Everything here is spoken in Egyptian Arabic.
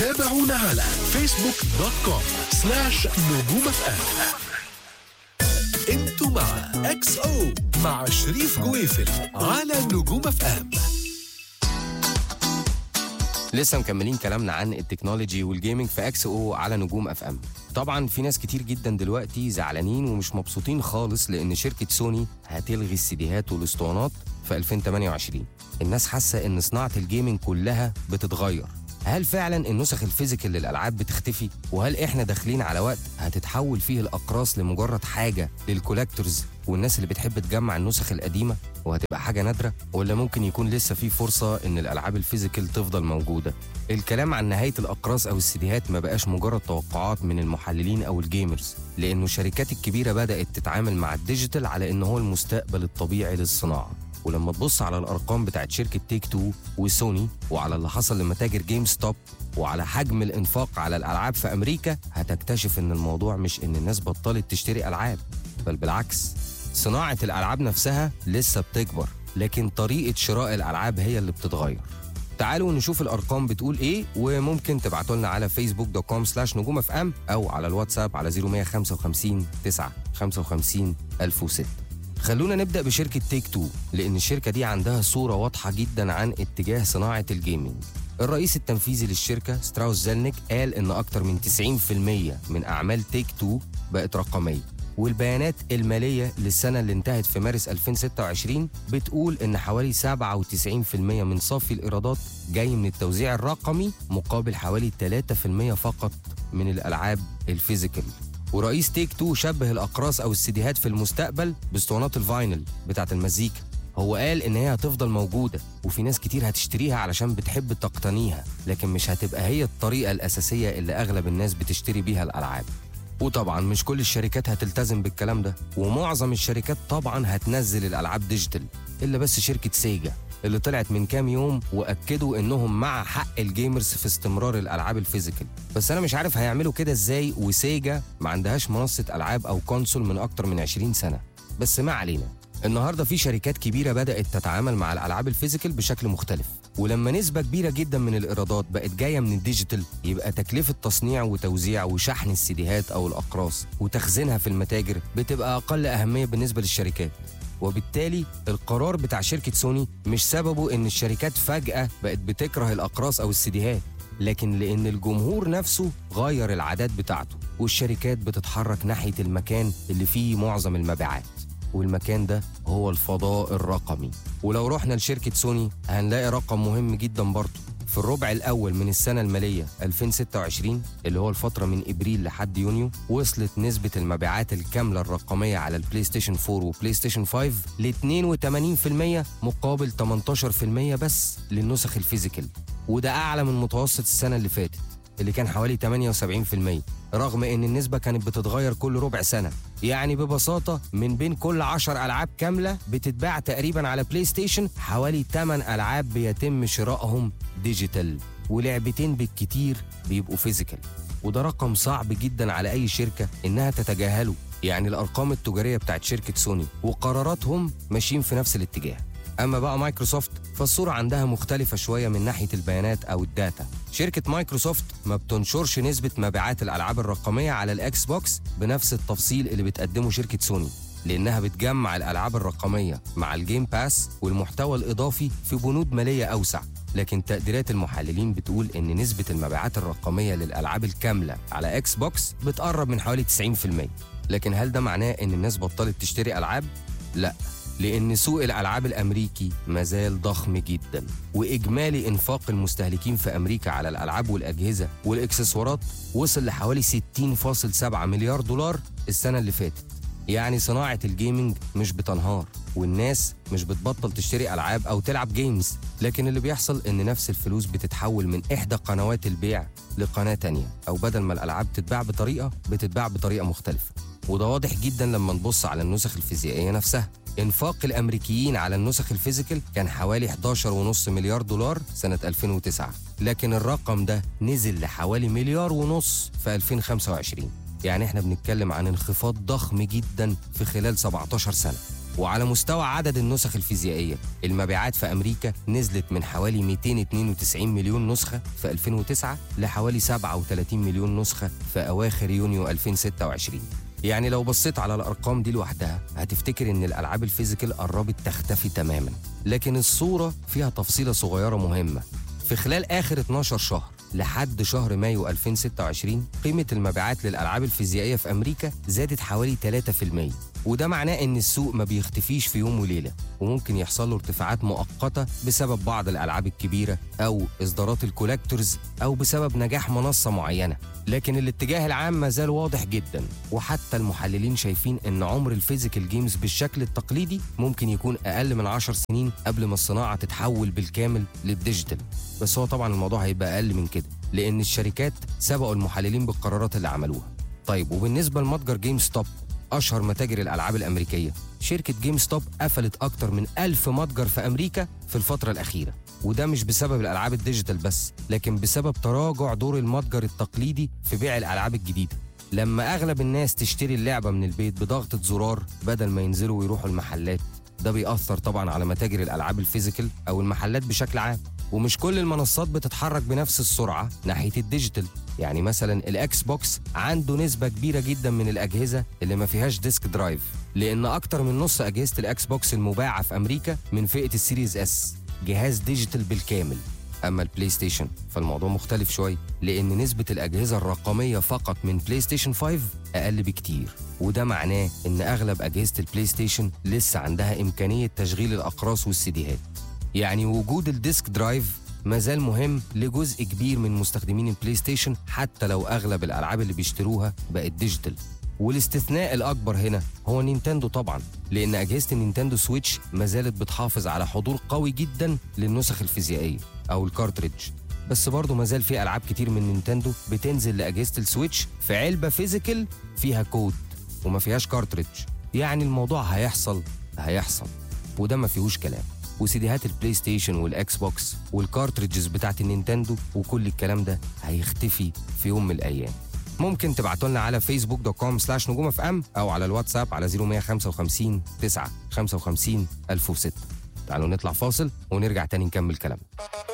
تابعونا على فيسبوك دوت كوم سلاش نجوم اف ام انتوا مع اكس او مع شريف جويفل على نجوم اف ام لسه مكملين كلامنا عن التكنولوجي والجيمنج في اكس او على نجوم اف ام طبعا في ناس كتير جدا دلوقتي زعلانين ومش مبسوطين خالص لان شركه سوني هتلغي السيديهات والاسطوانات في 2028 الناس حاسه ان صناعه الجيمنج كلها بتتغير هل فعلا النسخ الفيزيكال للالعاب بتختفي وهل احنا داخلين على وقت هتتحول فيه الاقراص لمجرد حاجه للكولكتورز والناس اللي بتحب تجمع النسخ القديمه وهتبقى حاجه نادره ولا ممكن يكون لسه في فرصه ان الالعاب الفيزيكال تفضل موجوده الكلام عن نهايه الاقراص او السيديهات ما بقاش مجرد توقعات من المحللين او الجيمرز لانه الشركات الكبيره بدات تتعامل مع الديجيتال على ان هو المستقبل الطبيعي للصناعه ولما تبص على الارقام بتاعت شركه تيك تو وسوني وعلى اللي حصل لمتاجر جيم ستوب وعلى حجم الانفاق على الالعاب في امريكا هتكتشف ان الموضوع مش ان الناس بطلت تشتري العاب بل بالعكس صناعه الالعاب نفسها لسه بتكبر لكن طريقه شراء الالعاب هي اللي بتتغير تعالوا نشوف الارقام بتقول ايه وممكن تبعتوا لنا على فيسبوك دوت كوم سلاش نجوم اف ام او على الواتساب على 0155 9 55 1006 خلونا نبدا بشركه تيك تو لان الشركه دي عندها صوره واضحه جدا عن اتجاه صناعه الجيمنج الرئيس التنفيذي للشركه ستراوس زيلنيك قال ان اكتر من 90% من اعمال تيك تو بقت رقميه والبيانات المالية للسنة اللي انتهت في مارس 2026 بتقول إن حوالي 97% من صافي الإيرادات جاي من التوزيع الرقمي مقابل حوالي 3% فقط من الألعاب الفيزيكال ورئيس تيك تو شبه الأقراص أو السيديهات في المستقبل باسطوانات الفاينل بتاعت المزيكا هو قال إن هي هتفضل موجودة وفي ناس كتير هتشتريها علشان بتحب تقتنيها لكن مش هتبقى هي الطريقة الأساسية اللي أغلب الناس بتشتري بيها الألعاب وطبعا مش كل الشركات هتلتزم بالكلام ده ومعظم الشركات طبعا هتنزل الالعاب ديجيتال الا بس شركه سيجا اللي طلعت من كام يوم واكدوا انهم مع حق الجيمرز في استمرار الالعاب الفيزيكال بس انا مش عارف هيعملوا كده ازاي وسيجا ما عندهاش منصه العاب او كونسول من اكتر من 20 سنه بس ما علينا النهارده في شركات كبيره بدات تتعامل مع الالعاب الفيزيكال بشكل مختلف ولما نسبة كبيرة جدا من الإيرادات بقت جاية من الديجيتال يبقى تكلفة تصنيع وتوزيع وشحن السيديهات أو الأقراص وتخزينها في المتاجر بتبقى أقل أهمية بالنسبة للشركات وبالتالي القرار بتاع شركة سوني مش سببه إن الشركات فجأة بقت بتكره الأقراص أو السيديهات لكن لأن الجمهور نفسه غير العادات بتاعته والشركات بتتحرك ناحية المكان اللي فيه معظم المبيعات والمكان ده هو الفضاء الرقمي ولو رحنا لشركة سوني هنلاقي رقم مهم جدا برضه في الربع الأول من السنة المالية 2026 اللي هو الفترة من إبريل لحد يونيو وصلت نسبة المبيعات الكاملة الرقمية على البلاي ستيشن 4 وبلاي ستيشن 5 ل 82% مقابل 18% بس للنسخ الفيزيكال وده أعلى من متوسط السنة اللي فاتت اللي كان حوالي 78% رغم ان النسبة كانت بتتغير كل ربع سنة يعني ببساطة من بين كل 10 ألعاب كاملة بتتباع تقريبا على بلاي ستيشن حوالي 8 ألعاب بيتم شرائهم ديجيتال ولعبتين بالكتير بيبقوا فيزيكال وده رقم صعب جدا على أي شركة إنها تتجاهله يعني الأرقام التجارية بتاعت شركة سوني وقراراتهم ماشيين في نفس الاتجاه اما بقى مايكروسوفت فالصوره عندها مختلفه شويه من ناحيه البيانات او الداتا شركه مايكروسوفت ما بتنشرش نسبه مبيعات الالعاب الرقميه على الاكس بوكس بنفس التفصيل اللي بتقدمه شركه سوني لانها بتجمع الالعاب الرقميه مع الجيم باس والمحتوى الاضافي في بنود ماليه اوسع لكن تقديرات المحللين بتقول ان نسبه المبيعات الرقميه للالعاب الكامله على اكس بوكس بتقرب من حوالي 90% لكن هل ده معناه ان الناس بطلت تشتري العاب لا لأن سوق الألعاب الأمريكي مازال ضخم جدا وإجمالي إنفاق المستهلكين في أمريكا على الألعاب والأجهزة والإكسسوارات وصل لحوالي 60.7 مليار دولار السنة اللي فاتت يعني صناعة الجيمنج مش بتنهار والناس مش بتبطل تشتري ألعاب أو تلعب جيمز لكن اللي بيحصل إن نفس الفلوس بتتحول من إحدى قنوات البيع لقناة تانية أو بدل ما الألعاب تتباع بطريقة بتتباع بطريقة مختلفة وده واضح جدا لما نبص على النسخ الفيزيائية نفسها انفاق الامريكيين على النسخ الفيزيكال كان حوالي 11.5 مليار دولار سنه 2009 لكن الرقم ده نزل لحوالي مليار ونص في 2025 يعني احنا بنتكلم عن انخفاض ضخم جدا في خلال 17 سنه وعلى مستوى عدد النسخ الفيزيائية المبيعات في أمريكا نزلت من حوالي 292 مليون نسخة في 2009 لحوالي 37 مليون نسخة في أواخر يونيو 2026 يعني لو بصيت على الأرقام دي لوحدها هتفتكر إن الألعاب الفيزيكال قربت تختفي تماما لكن الصورة فيها تفصيلة صغيرة مهمة في خلال آخر 12 شهر لحد شهر مايو 2026 قيمة المبيعات للألعاب الفيزيائية في أمريكا زادت حوالي 3% وده معناه إن السوق ما بيختفيش في يوم وليلة وممكن يحصل له ارتفاعات مؤقتة بسبب بعض الألعاب الكبيرة أو إصدارات الكولكتورز أو بسبب نجاح منصة معينة لكن الاتجاه العام ما زال واضح جدا وحتى المحللين شايفين ان عمر الفيزيكال جيمز بالشكل التقليدي ممكن يكون اقل من 10 سنين قبل ما الصناعه تتحول بالكامل للديجيتال بس هو طبعا الموضوع هيبقى اقل من كده لان الشركات سبقوا المحللين بالقرارات اللي عملوها طيب وبالنسبه لمتجر جيم ستوب اشهر متاجر الالعاب الامريكيه شركه جيم ستوب قفلت اكتر من ألف متجر في امريكا في الفتره الاخيره وده مش بسبب الالعاب الديجيتال بس لكن بسبب تراجع دور المتجر التقليدي في بيع الالعاب الجديده لما اغلب الناس تشتري اللعبه من البيت بضغطه زرار بدل ما ينزلوا ويروحوا المحلات ده بيأثر طبعا على متاجر الالعاب الفيزيكال او المحلات بشكل عام ومش كل المنصات بتتحرك بنفس السرعه ناحيه الديجيتال يعني مثلا الاكس بوكس عنده نسبه كبيره جدا من الاجهزه اللي ما فيهاش ديسك درايف لان اكتر من نص اجهزه الاكس بوكس المباعه في امريكا من فئه السيريز اس جهاز ديجيتال بالكامل اما البلاي ستيشن فالموضوع مختلف شويه لان نسبه الاجهزه الرقميه فقط من بلاي ستيشن 5 اقل بكتير وده معناه ان اغلب اجهزه البلاي ستيشن لسه عندها امكانيه تشغيل الاقراص والسيديهات يعني وجود الديسك درايف مازال مهم لجزء كبير من مستخدمين البلاي ستيشن حتى لو اغلب الالعاب اللي بيشتروها بقت ديجيتال والاستثناء الاكبر هنا هو نينتندو طبعا لان اجهزه النينتندو سويتش ما زالت بتحافظ على حضور قوي جدا للنسخ الفيزيائيه او الكارتريدج بس برضه ما زال في العاب كتير من نينتندو بتنزل لاجهزه السويتش في علبه فيزيكال فيها كود وما فيهاش كارتريدج يعني الموضوع هيحصل هيحصل وده ما فيهوش كلام وسيديهات البلاي ستيشن والاكس بوكس والكارتريدجز بتاعت النينتندو وكل الكلام ده هيختفي في يوم من الايام ممكن تبعتوا لنا على فيسبوك دوت كوم سلاش نجوم اف ام او على الواتساب على 0155 9 55 1006 تعالوا نطلع فاصل ونرجع تاني نكمل كلامنا